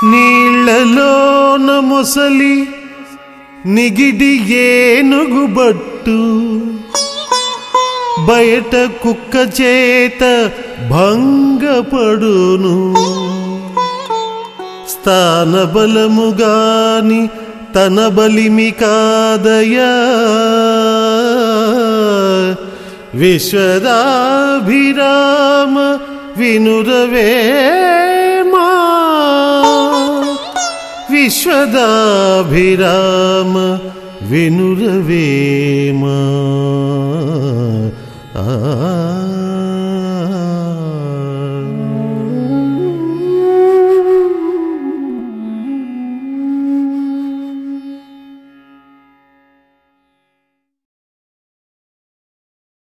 నీళ్లలోన మొసలి నిగిడి ఏనుగుబట్టు బయట కుక్క చేత భంగపడును స్థానబలముగాని తన బలిమి కాదయా విశ్వదాభిరామ వినురవేమా విశ్వదాభిరామ వినురవేమా ఆ